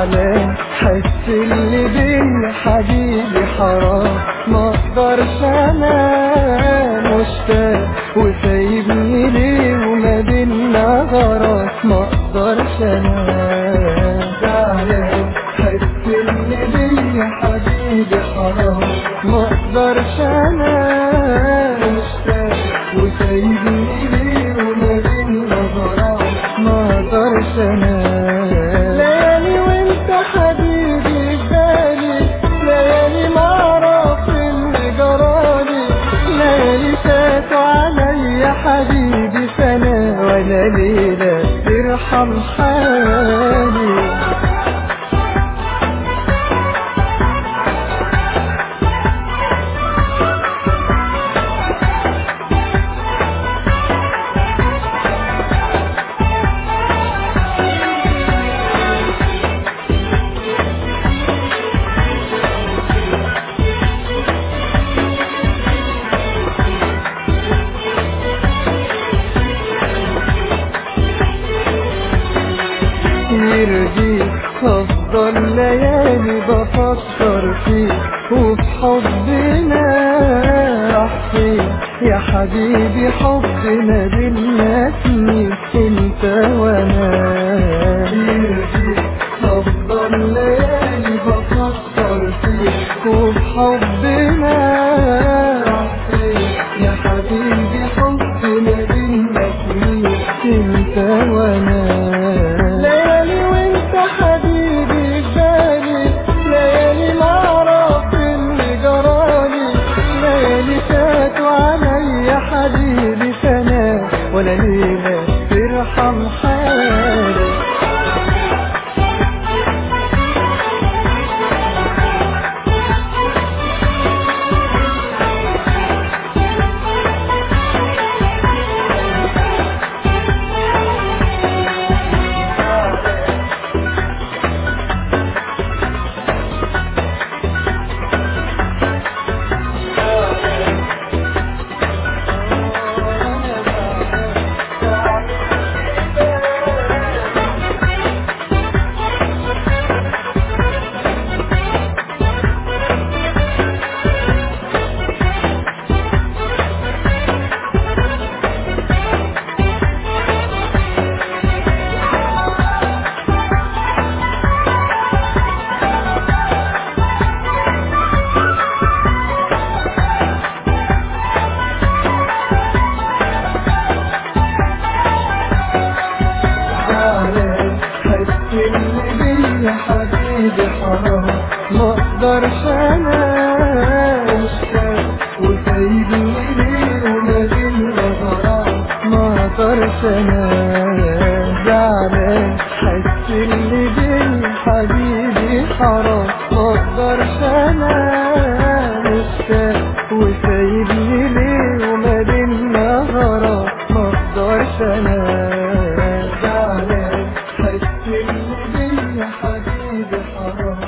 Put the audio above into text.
زعلان حس اللي بيا حبيبي حرام ما اقدرش انا مشتاق وسايبني ليه وما بينا غرام ما اقدرش انا زعلان حس اللي بيا حبيبي حرام ما اقدرش انا مشتاق وسايبني ليه وما بينا غرام ما اقدرش انا ليالي وانت حبيبي بالي ليالي ما اعرف اللي جرالي ليالي فاتوا عليا حبيبي سنة ولا ليلة ترحم حالي يرضيك افضل ليالي بفكر فيك وفي حبنا راح فين يا حبيبي حبنا بينا سنين انت وانا يرضيك افضل ليالي بفكر فيك وفي حبنا راح فين يا حبيبي حبنا بينا سنين انت وانا ليالي وانت حبيبي بالي ليالي ما اعرف اللي جرالي ليالي فاتوا عليا حبيبي سنة ولا ليلة ترحم حالي زعلان حس اللي بيا حبيبي حرام ما اقدرش انا مشتاق وسايبني ليه وما بينا غرام ما اقدرش انا زعلان حس اللي بيا حبيبي حرام ما اقدرش انا مشتاق وسايبني ليه وما بينا غرام ما اقدرش انا زعلان حس اللي بيا حبيبي حرام